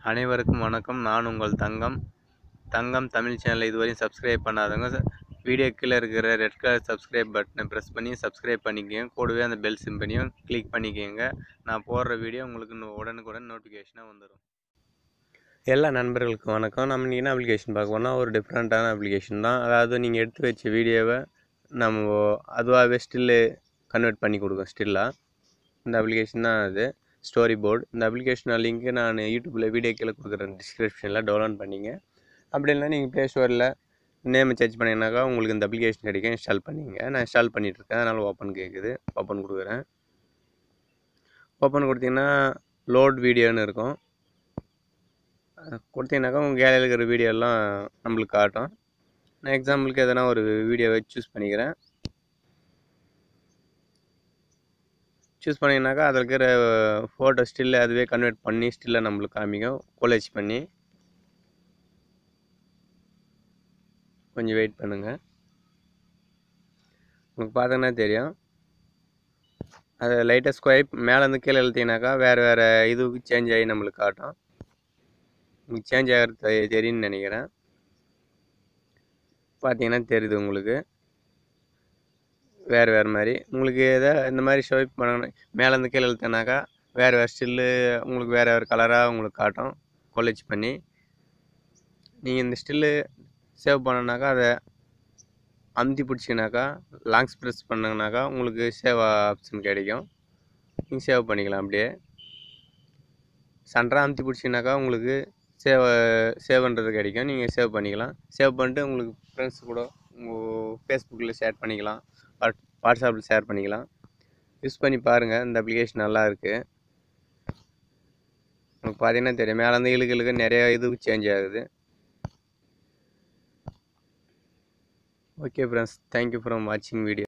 அனைவருக்கும் வணக்கம் நான் உங்கள் தங்கம் தங்கம் தமிழ் சேனலை இதுவரையும் சப்ஸ்கிரைப் பண்ணாதவங்க ச- வீடியோ கீழே இருக்கிற ரெட் கலர் சப்ஸ்கிரைப் பட்டனை ப்ரெஸ் பண்ணி சப்ஸ்கிரைப் பண்ணிக்கோங்க கூடவே அந்த பெல் சிம்பனையும் கிளிக் பண்ணிக்கோங்க நான் போடுற வீடியோ உங்களுக்கு நோ- உடனுக்குடன் நோட்டிஃபிகேஷனாக வந்துடும் எல்லா நண்பர்களுக்கும் வணக்கம் நம்ம இன்றைக்கி என்ன அப்ளிகேஷன் பார்க்க போனால் ஒரு டிஃப்ரெண்ட்டான அப்ளிகேஷன் தான் அதாவது நீங்கள் எடுத்து வச்ச வீடியோவை நம்ம அதுவாகவே ஸ்டில்லு கன்வெர்ட் பண்ணி கொடுக்கும் ஸ்டில்லாக இந்த அப்ளிகேஷன் தான் அது ஸ்டோரி போர்டு இந்த அப்ளிகேஷன் லிங்க்கு நான் யூடியூப்பில் வீடியோ கீழே கொடுக்குறேன் டிஸ்கிரிப்ஷனில் டவுன்லோட் பண்ணிங்க அப்படி இல்லைனா நீங்கள் ப்ளே ஸ்டோரில் நேம் சர்ச் பண்ணிங்கனாக்கா உங்களுக்கு இந்த அப்ளிகேஷன் கிடைக்கும் இன்ஸ்டால் பண்ணிங்க நான் இன்ஸ்டால் பண்ணிகிட்ருக்கேன் அதனால் ஓப்பன் கேட்குது ஓப்பன் கொடுக்குறேன் ஓப்பன் கொடுத்தீங்கன்னா லோட் வீடியோன்னு இருக்கும் அஹ் கொடுத்தீங்கன்னாக்கா உங்கள் கேலரியில் இருக்கிற வீடியோ எல்லாம் நம்மளுக்கு காட்டும் நான் எக்ஸாம்பிளுக்கு எதனா ஒரு வீடியோவை சூஸ் பண்ணிக்கிறேன் சூஸ் பண்ணிங்கனாக்கா அதில் இருக்கிற ஃபோட்டோ ஸ்டில்ல அதுவே கன்வெர்ட் பண்ணி ஸ்டில்லை நம்மளுக்கு காமிக்கும் கொலேஜ் பண்ணி கொஞ்சம் வெயிட் பண்ணுங்கள் உங்களுக்கு பார்த்தோன்னா தெரியும் அது லைட்டாக ஸ்கொயப் மேலேருந்து கீழே இழுத்தீங்கனாக்கா வேறு வேறு இதுக்கு சேஞ்ச் ஆகி நம்மளுக்கு காட்டும் உங்களுக்கு சேஞ்ச் ஆகிறது தெ- தெரியும்னு நினைக்கிறேன் பார்த்தீங்கன்னா தெரியுது உங்களுக்கு வேறு வேறு மாதிரி உங்களுக்கு எதை இந்த மாதிரி ஸ்வைப் பண்ணணும் மேலேருந்து கீழே இழுத்தனாக்கா வேறு வேறு ஸ்டில்லு உங்களுக்கு வேறு வேறு கலராக உங்களுக்கு காட்டும் கொலேஜ் பண்ணி நீங்கள் இந்த ஸ்டில்லு சேவ் பண்ணனாக்கா அதை அமுத்தி பிடிச்சிங்கனாக்கா லாங்ஸ் ப்ரெஸ் பண்ணங்கனாக்கா உங்களுக்கு சேவ் ஆப்ஷன் கிடைக்கும் நீங்கள் சேவ் பண்ணிக்கலாம் அப்படியே சண்டரா அமுத்தி பிடிச்சிங்கனாக்கா உங்களுக்கு சேவ் சேவ் பண்ணுறது கிடைக்கும் நீங்கள் சேவ் பண்ணிக்கலாம் சேவ் பண்ணிட்டு உங்களுக்கு ஃப்ரெண்ட்ஸ் கூட உங்கள் ஃபேஸ்புக்கில் ஷேர் பண்ணிக்கலாம் வாட் வாட்ஸ்அப்பில் ஷேர் பண்ணிக்கலாம் யூஸ் பண்ணி பாருங்கள் இந்த அப்ளிகேஷன் நல்லா இருக்குது உங்களுக்கு பார்த்தீங்கன்னா தெரியும் மேலேருந்து இழுக்க இழுக்க நிறைய இது சேஞ்ச் ஆகுது ஓகே ஃப்ரெண்ட்ஸ் தேங்க்யூ ஃபார் வாட்சிங் வீடியோ